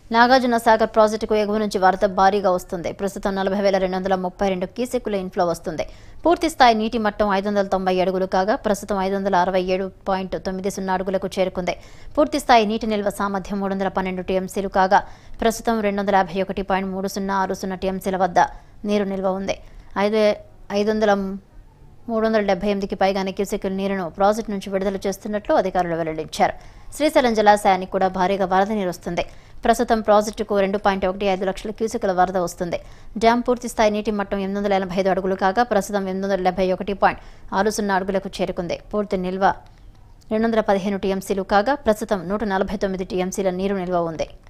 నాగార్జున సాగర్ ప్రాజెక్టుకు ఎగువ నుంచి వరద భారీగా వస్తుంది ప్రస్తుతం నలభై వేల రెండు వందల ముప్పై రెండు క్యూసెక్కుల ఇన్ఫ్లో వస్తుంది పూర్తి స్థాయి నీటి మట్టం ఐదు వందల తొంభై అడుగులు కాగా ప్రస్తుతం ఐదు వందల అరవై ఏడు పాయింట్ తొమ్మిది సున్నా అడుగులకు చేరుకుంది పూర్తి స్థాయి నీటి నిల్వ సామర్థ్యం మూడు వందల పన్నెండు టీఎంసీలు కాగా ప్రస్తుతం రెండు వందల యాభై ఒకటి పాయింట్ మూడు సున్నా ఆరు సున్నా టీఎంసీల వద్ద నీరు నిల్వ ఉంది ఐదు ఐదు వందల మూడు వందల డెబ్బై ఎనిమిదికి పైగానే క్యూసెక్కుల నీరును ప్రాజెక్టు నుంచి విడుదల చేస్తున్నట్లు అధికారులు వెల్లడించారు శ్రీశైలం జలాశయానికి కూడా భారీగా వరద నీరు వస్తుంది ప్రస్తుతం ప్రాజెక్టుకు రెండు పాయింట్ ఒకటి ఐదు లక్షల క్యూసెక్కుల వరద వస్తుంది డ్యాం పూర్తి స్థాయి నీటి మట్టం ఎనిమిది వందల ఎనభై ఐదు అడుగులు కాగా ప్రస్తుతం ఎనిమిది వందల డెబ్బై ఒకటి పాయింట్ ఆరు సున్నా అడుగులకు చేరుకుంది పూర్తి నిల్వ రెండు వందల పదిహేను టీఎంసీలు కాగా ప్రస్తుతం నూట నలభై తొమ్మిది టీఎంసీల నీరు నిల్వ ఉంది